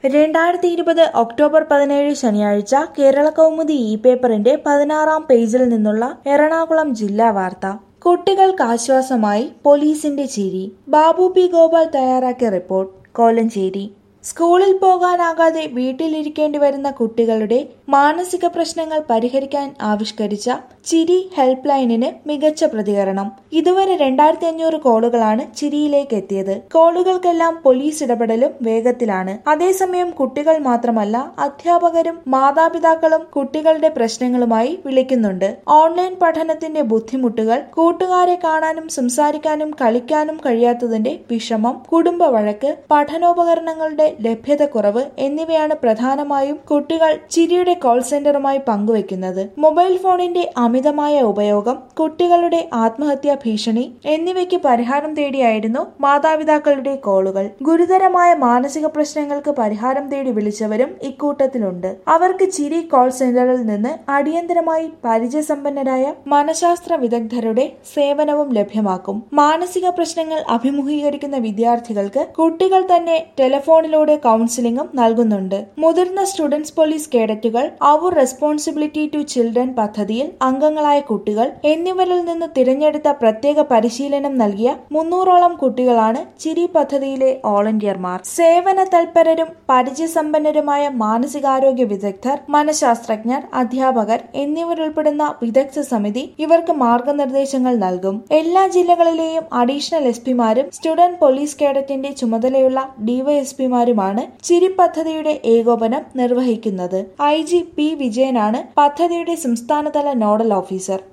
രണ്ടായിരത്തി ഇരുപത് ഒക്ടോബർ പതിനേഴ് ശനിയാഴ്ച കേരള കൗമുദി ഇ പേപ്പറിന്റെ പതിനാറാം പേജിൽ നിന്നുള്ള എറണാകുളം ജില്ലാ വാർത്ത കുട്ടികൾക്ക് ആശ്വാസമായി പോലീസിന്റെ ചിരി ബാബു പി ഗോപാൽ തയ്യാറാക്കിയ റിപ്പോർട്ട് കോലഞ്ചേരി സ്കൂളിൽ പോകാനാകാതെ വീട്ടിലിരിക്കേണ്ടി വരുന്ന കുട്ടികളുടെ മാനസിക പ്രശ്നങ്ങൾ പരിഹരിക്കാൻ ആവിഷ്കരിച്ച ചിരി ഹെൽപ്പ് ലൈനിന് മികച്ച പ്രതികരണം ഇതുവരെ രണ്ടായിരത്തി അഞ്ഞൂറ് കോളുകളാണ് ചിരിയിലേക്ക് എത്തിയത് കോളുകൾക്കെല്ലാം പോലീസ് ഇടപെടലും വേഗത്തിലാണ് അതേസമയം കുട്ടികൾ മാത്രമല്ല അധ്യാപകരും മാതാപിതാക്കളും കുട്ടികളുടെ പ്രശ്നങ്ങളുമായി വിളിക്കുന്നുണ്ട് ഓൺലൈൻ പഠനത്തിന്റെ ബുദ്ധിമുട്ടുകൾ കൂട്ടുകാരെ കാണാനും സംസാരിക്കാനും കളിക്കാനും കഴിയാത്തതിന്റെ വിഷമം കുടുംബ വഴക്ക് പഠനോപകരണങ്ങളുടെ ലഭ്യതക്കുറവ് എന്നിവയാണ് പ്രധാനമായും കുട്ടികൾ ചിരിയുടെ കോൾ സെന്ററുമായി പങ്കുവെക്കുന്നത് മൊബൈൽ ഫോണിന്റെ അമിതമായ ഉപയോഗം കുട്ടികളുടെ ആത്മഹത്യാ ഭീഷണി എന്നിവയ്ക്ക് പരിഹാരം തേടിയായിരുന്നു മാതാപിതാക്കളുടെ കോളുകൾ ഗുരുതരമായ മാനസിക പ്രശ്നങ്ങൾക്ക് പരിഹാരം തേടി വിളിച്ചവരും ഇക്കൂട്ടത്തിലുണ്ട് അവർക്ക് ചിരി കോൾ സെന്ററിൽ നിന്ന് അടിയന്തരമായി പരിചയസമ്പന്നരായ മനഃശാസ്ത്ര വിദഗ്ധരുടെ സേവനവും ലഭ്യമാക്കും മാനസിക പ്രശ്നങ്ങൾ അഭിമുഖീകരിക്കുന്ന വിദ്യാർത്ഥികൾക്ക് കുട്ടികൾ തന്നെ ടെലിഫോണിലൂടെ കൗൺസിലിംഗും നൽകുന്നുണ്ട് മുതിർന്ന സ്റ്റുഡൻസ് പോലീസ് കേഡറ്റുകൾ അവർ റെസ്പോൺസിബിലിറ്റി ടു ചിൽഡ്രൻ പദ്ധതിയിൽ അംഗങ്ങളായ കുട്ടികൾ എന്നിവരിൽ നിന്ന് തിരഞ്ഞെടുത്ത പ്രത്യേക പരിശീലനം നൽകിയ മുന്നൂറോളം കുട്ടികളാണ് ചിരി പദ്ധതിയിലെ വോളണ്ടിയർമാർ സേവന തൽപരരും പരിചയസമ്പന്നരുമായ മാനസികാരോഗ്യ വിദഗ്ധർ മനഃശാസ്ത്രജ്ഞർ അധ്യാപകർ എന്നിവരുൾപ്പെടുന്ന വിദഗ്ധ സമിതി ഇവർക്ക് മാർഗനിർദ്ദേശങ്ങൾ നൽകും എല്ലാ ജില്ലകളിലെയും അഡീഷണൽ എസ് പിമാരും സ്റ്റുഡന്റ് പോലീസ് കേഡറ്റിന്റെ ചുമതലയുള്ള ഡിവൈഎസ്പിമാരുമാണ് ചിരി പദ്ധതിയുടെ ഏകോപനം നിർവഹിക്കുന്നത് ഐ ജി പി വിജയനാണ് പദ്ധതിയുടെ സംസ്ഥാനതല നോഡൽ ഓഫീസർ